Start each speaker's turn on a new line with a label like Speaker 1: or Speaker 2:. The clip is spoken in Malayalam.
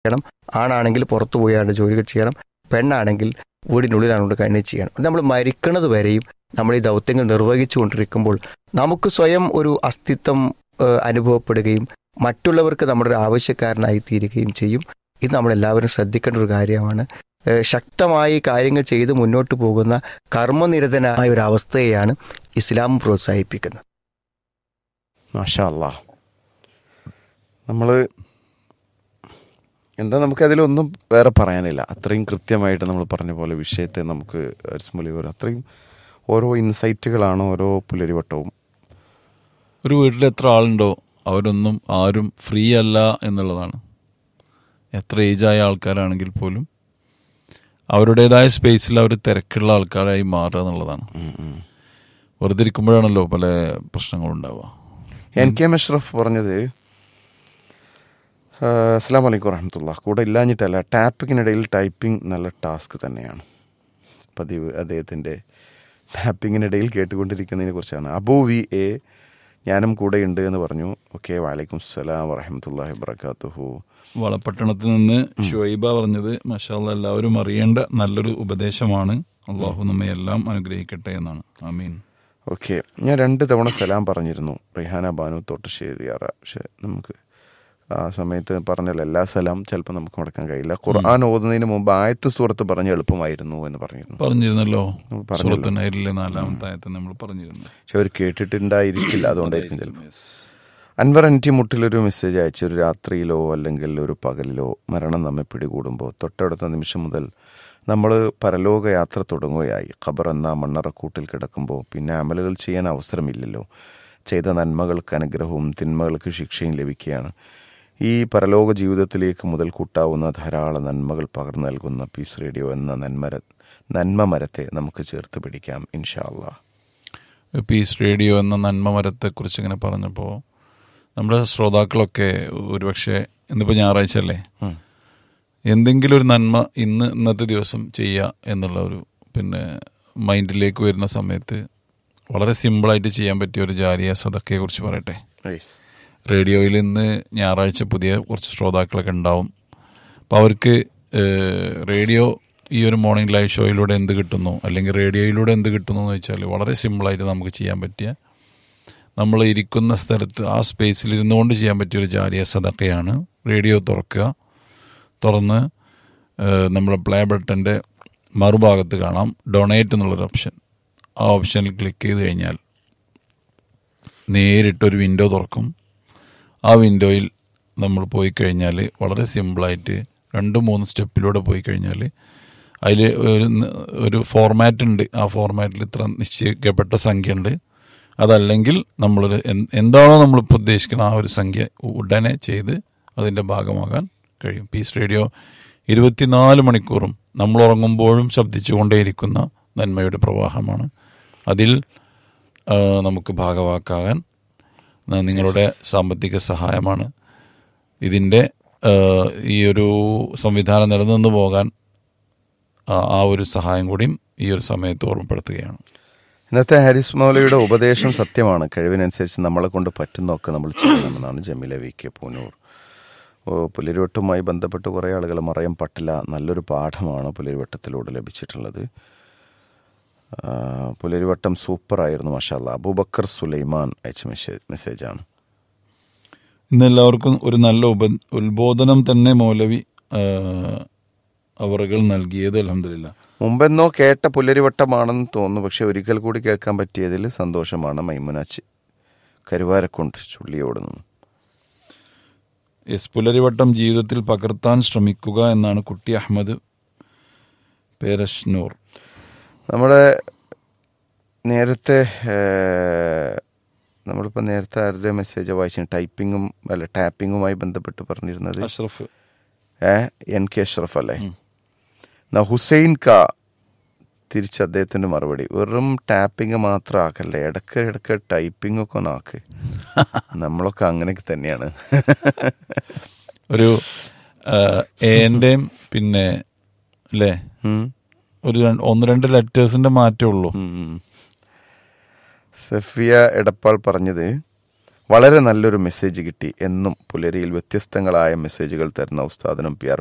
Speaker 1: ചെയ്യണം ആണാണെങ്കിൽ പുറത്തു പോയാണ് ജോലികൾ ചെയ്യണം പെണ്ണാണെങ്കിൽ വീടിനുള്ളിലാണുകൊണ്ട് കഴിഞ്ഞ് ചെയ്യണം അത് നമ്മൾ മരിക്കണത് വരെയും നമ്മൾ ഈ ദൗത്യങ്ങൾ നിർവഹിച്ചു കൊണ്ടിരിക്കുമ്പോൾ നമുക്ക് സ്വയം ഒരു അസ്തിത്വം ഏഹ്, അനുഭവപ്പെടുകയും മറ്റുള്ളവർക്ക് നമ്മുടെ ഒരു ആവശ്യക്കാരനായി തീരുകയും ചെയ്യും ഇത് നമ്മളെല്ലാവരും ശ്രദ്ധിക്കേണ്ട ഒരു കാര്യമാണ് ഏഹ്, ശക്തമായി കാര്യങ്ങൾ ചെയ്ത് മുന്നോട്ട് പോകുന്ന കർമ്മനിരതനായ ഒരു അവസ്ഥയെയാണ് ഇസ്ലാം പ്രോത്സാഹിപ്പിക്കുന്നത്
Speaker 2: മാഷാ അല്ലാ നമ്മൾ എന്താ നമുക്ക് അതിലൊന്നും വേറെ പറയാനില്ല അത്രയും കൃത്യമായിട്ട് നമ്മൾ പറഞ്ഞ പോലെ വിഷയത്തെ നമുക്ക് അരിസ്മൊഴി പോലെ അത്രയും ഓരോ ഇൻസൈറ്റുകളാണ് ഓരോ പുലരിവട്ടവും
Speaker 3: ഒരു വീട്ടിൽ എത്ര ആളുണ്ടോ അവരൊന്നും ആരും ഫ്രീ അല്ല എന്നുള്ളതാണ് എത്ര ഏജായ ആൾക്കാരാണെങ്കിൽ പോലും അവരുടേതായ സ്പേസിൽ അവർ തിരക്കുള്ള ആൾക്കാരായി മാറുക എന്നുള്ളതാണ്
Speaker 2: ഉം, ഉം.
Speaker 3: വെറുതെ ഇരിക്കുമ്പോഴാണല്ലോ പല പ്രശ്നങ്ങളും ഉണ്ടാവുക
Speaker 2: എൻ കെ മഷ്റഫ് പറഞ്ഞത് അസ്സാം വലൈക്കും വറഹമത്തുള്ള കൂടെ ഇല്ലാഞ്ഞിട്ടല്ല ടാപ്പിങ്ങിനിടയിൽ ടൈപ്പിംഗ് നല്ല ടാസ്ക് തന്നെയാണ് പതിവ് അദ്ദേഹത്തിൻ്റെ ടാപ്പിങ്ങിനിടയിൽ കേട്ടുകൊണ്ടിരിക്കുന്നതിനെ കുറിച്ചാണ് അബു വി എ ഞാനും കൂടെയുണ്ട് എന്ന് പറഞ്ഞു ഓക്കെ വാലൈക്കും സ്സലാം വറഹമത്തല്ലാഹി വബർക്കാത്തുഹു
Speaker 3: വളപട്ടണത്തിൽ നിന്ന് ഷുഐബ പറഞ്ഞത് മഷാല്ല എല്ലാവരും അറിയേണ്ട നല്ലൊരു ഉപദേശമാണ് അള്ളാഹു നമ്മെ എല്ലാം അനുഗ്രഹിക്കട്ടെ എന്നാണ് ആമീൻ
Speaker 2: ഓക്കെ ഞാൻ രണ്ട് തവണ സലാം പറഞ്ഞിരുന്നു റിഹാന ബാനു തൊട്ടശ്ശേരിയാറ പക്ഷെ നമുക്ക് ആ സമയത്ത് പറഞ്ഞല്ലോ എല്ലാ സലാം ചിലപ്പോൾ നമുക്ക് മുടക്കാൻ കഴിയില്ല ഖുർആൻ ഓതുന്നതിന് മുമ്പ് ആയത്ത് സൂറത്ത് പറഞ്ഞ് എളുപ്പമായിരുന്നു എന്ന് പറഞ്ഞിരുന്നു
Speaker 3: പറഞ്ഞിരുന്നല്ലോ
Speaker 2: പറഞ്ഞല്ലോ.
Speaker 3: സുഹൃത്ത് നൈരിലെ നാലാമത്തെ ആയത്ത് നമ്മൾ പറഞ്ഞിരുന്നു
Speaker 2: പക്ഷെ അവർ കേട്ടിട്ടുണ്ടായിരിക്കില്ല അതുകൊണ്ടായിരിക്കും ചിലപ്പോൾ അൻവർ എൻ ടി മുട്ടിലൊരു മെസ്സേജ് അയച്ചു ഒരു രാത്രിയിലോ അല്ലെങ്കിൽ ഒരു പകലിലോ മരണം നമ്മെ പിടികൂടുമ്പോൾ തൊട്ടടുത്ത നിമിഷം മുതൽ നമ്മൾ പരലോക യാത്ര തുടങ്ങുകയായി ഖബർ എന്ന മണ്ണറക്കൂട്ടിൽ കിടക്കുമ്പോൾ പിന്നെ അമലുകൾ ചെയ്യാൻ അവസരമില്ലല്ലോ ചെയ്ത നന്മകൾക്ക് അനുഗ്രഹവും തിന്മകൾക്ക് ശിക്ഷയും ലഭിക്കുകയാണ് ഈ പരലോക ജീവിതത്തിലേക്ക് മുതൽ കൂട്ടാവുന്ന ധാരാളം നന്മകൾ പകർന്നു നൽകുന്ന പീസ് റേഡിയോ എന്ന നന്മര നന്മ മരത്തെ നമുക്ക് ചേർത്ത് പിടിക്കാം ഇൻഷാ അള്ളാഹ്
Speaker 3: പീസ് റേഡിയോ എന്ന നന്മ മരത്തെക്കുറിച്ച് ഇങ്ങനെ പറഞ്ഞപ്പോൾ നമ്മുടെ ശ്രോതാക്കളൊക്കെ ഒരുപക്ഷെ ഇന്നിപ്പോൾ ഞായറാഴ്ച അല്ലേ
Speaker 2: ഉം.
Speaker 3: എന്തെങ്കിലും ഒരു നന്മ ഇന്ന് ഇന്നത്തെ ദിവസം ചെയ്യുക എന്നുള്ള ഒരു പിന്നെ മൈൻഡിലേക്ക് വരുന്ന സമയത്ത് വളരെ സിമ്പിളായിട്ട് ചെയ്യാൻ പറ്റിയ ഒരു ജാരിയ സദക്കയെ കുറിച്ച് പറയട്ടെ റേഡിയോയിൽ ഇന്ന് ഞായറാഴ്ച പുതിയ കുറച്ച് ശ്രോതാക്കളൊക്കെ ഉണ്ടാവും അപ്പോൾ അവർക്ക് ഏഹ്, റേഡിയോ ഈ ഒരു മോർണിംഗ് ലൈവ് ഷോയിലൂടെ എന്ത് കിട്ടുന്നു അല്ലെങ്കിൽ റേഡിയോയിലൂടെ എന്ത് കിട്ടുന്നു എന്ന് വെച്ചാൽ വളരെ സിമ്പിളായിട്ട് നമുക്ക് ചെയ്യാൻ പറ്റിയ നമ്മൾ ഇരിക്കുന്ന സ്ഥലത്ത് ആ സ്പേസിൽ ഇരുന്നുകൊണ്ട് ചെയ്യാൻ പറ്റിയ ഒരു ജാരിയ സദക്കയാണ് റേഡിയോ തുറക്കുക തുറന്ന് ഏഹ്, നമ്മുടെ പ്ലേ ബട്ടൻ്റെ മറുഭാഗത്ത് കാണാം ഡൊണേറ്റ് എന്നുള്ളൊരു ഓപ്ഷൻ ആ ഓപ്ഷനിൽ ക്ലിക്ക് ചെയ്ത് കഴിഞ്ഞാൽ നേരിട്ടൊരു വിൻഡോ തുറക്കും ആ വിൻഡോയിൽ നമ്മൾ പോയി കഴിഞ്ഞാൽ വളരെ സിമ്പിളായിട്ട് രണ്ട് മൂന്ന് സ്റ്റെപ്പിലൂടെ പോയി കഴിഞ്ഞാൽ അതിൽ ഒരു ന- ഒരു ഫോർമാറ്റ് ഉണ്ട് ആ ഫോർമാറ്റിൽ ഇത്ര നിശ്ചയിക്കപ്പെട്ട സംഖ്യ ഉണ്ട് അതല്ലെങ്കിൽ നമ്മളൊരു എന്ത് എന്താണോ നമ്മളിപ്പോൾ ഉദ്ദേശിക്കുന്ന ആ ഒരു സംഖ്യ ഉടനെ ചെയ്ത് അതിൻ്റെ ഭാഗമാകാൻ കഴിയും പീസ് റേഡിയോ ഇരുപത്തിനാല് മണിക്കൂറും നമ്മൾ ഉറങ്ങുമ്പോഴും ശബ്ദിച്ചുകൊണ്ടേയിരിക്കുന്ന നന്മയുടെ പ്രവാഹമാണ് അതിൽ ആ, നമുക്ക് ഭാഗവാക്കാകാൻ ന- നിങ്ങളുടെ സാമ്പത്തിക സഹായമാണ് ഇതിൻ്റെ ആ, ഈ ഒരു സംവിധാനം നിലനിന്ന് പോകാൻ ആ ആ ഒരു സഹായം കൂടിയും ഈ ഒരു സമയത്ത് ഓർമ്മപ്പെടുത്തുകയാണ്
Speaker 2: ഇന്നത്തെ ഹാരിസ് മൗലയുടെ ഉപദേശം സത്യമാണ് കഴിവിനനുസരിച്ച് നമ്മളെ കൊണ്ട് പറ്റുന്നതൊക്കെ നമ്മൾ ചെയ്യണമെന്നാണ് ജമീല വി കെ പൂനൂർ ഓ, പുലരിവട്ടവുമായി ബന്ധപ്പെട്ട് കുറേ ആളുകൾ മറയാൻ പറ്റില്ല നല്ലൊരു പാഠമാണ് പുലരിവട്ടത്തിലൂടെ ലഭിച്ചിട്ടുള്ളത് ആ, പുലരിവട്ടം സൂപ്പറായിരുന്നു മഷാല്ല അബൂബക്കർ സുലൈമാൻ അയച്ച മെസ്സേജ് മെസ്സേജാണ്
Speaker 3: ഇന്ന് എല്ലാവർക്കും ഒരു നല്ല ഉപ ഉത്ബോധനം തന്നെ മൗലവി ആ, അവറുകൾ നൽകിയത് അലഹമില്ല
Speaker 2: മുമ്പെന്നോ കേട്ട പുലരിവട്ടമാണെന്ന് തോന്നുന്നു പക്ഷെ ഒരിക്കൽ കൂടി കേൾക്കാൻ പറ്റിയതിൽ സന്തോഷമാണ് മൈമുനാച്ചി കരുവാരക്കൊണ്ട് ചുള്ളിയോടുന്നു
Speaker 3: എസ് പുലരിവട്ടം ജീവിതത്തിൽ പകർത്താൻ ശ്രമിക്കുക എന്നാണ് കുട്ടി അഹമ്മദ് പേരഷ്നൂർ
Speaker 2: നമ്മുടെ നേരത്തെ ഏഹ്, നമ്മളിപ്പോൾ നേരത്തെ ആരുടെ മെസ്സേജ് വായിച്ചു ടൈപ്പിങ്ങും അല്ല ടാപ്പിങ്ങുമായി ബന്ധപ്പെട്ട് പറഞ്ഞിരുന്നത്
Speaker 3: Ashraf
Speaker 2: A N K Ashraf അല്ലേ എന്നാ ഹുസൈൻ ക തിരിച്ച് അദ്ദേഹത്തിൻ്റെ മറുപടി വെറും ടാപ്പിങ് മാത്രം ആക്കല്ലേ ഇടയ്ക്ക് ഇടയ്ക്ക് ടൈപ്പിംഗ് ഒക്കെ ഒന്ന് ആക്ക് നമ്മളൊക്കെ അങ്ങനെയൊക്കെ തന്നെയാണ്
Speaker 3: ഒരു എന്റെയും പിന്നെ അല്ലേ
Speaker 2: ഉം.
Speaker 3: ഒരു രണ്ട്- ഒന്ന് രണ്ട് ലെറ്റേഴ്സിന്റെ മാറ്റേ ഉള്ളൂ
Speaker 2: ഉം. സഫിയ എടപ്പാൾ പറഞ്ഞത് വളരെ നല്ലൊരു മെസ്സേജ് കിട്ടി എന്നും പുലരിയിൽ വ്യത്യസ്തങ്ങളായ മെസ്സേജുകൾ തരുന്ന ഉസ്താദിനും പി ആർ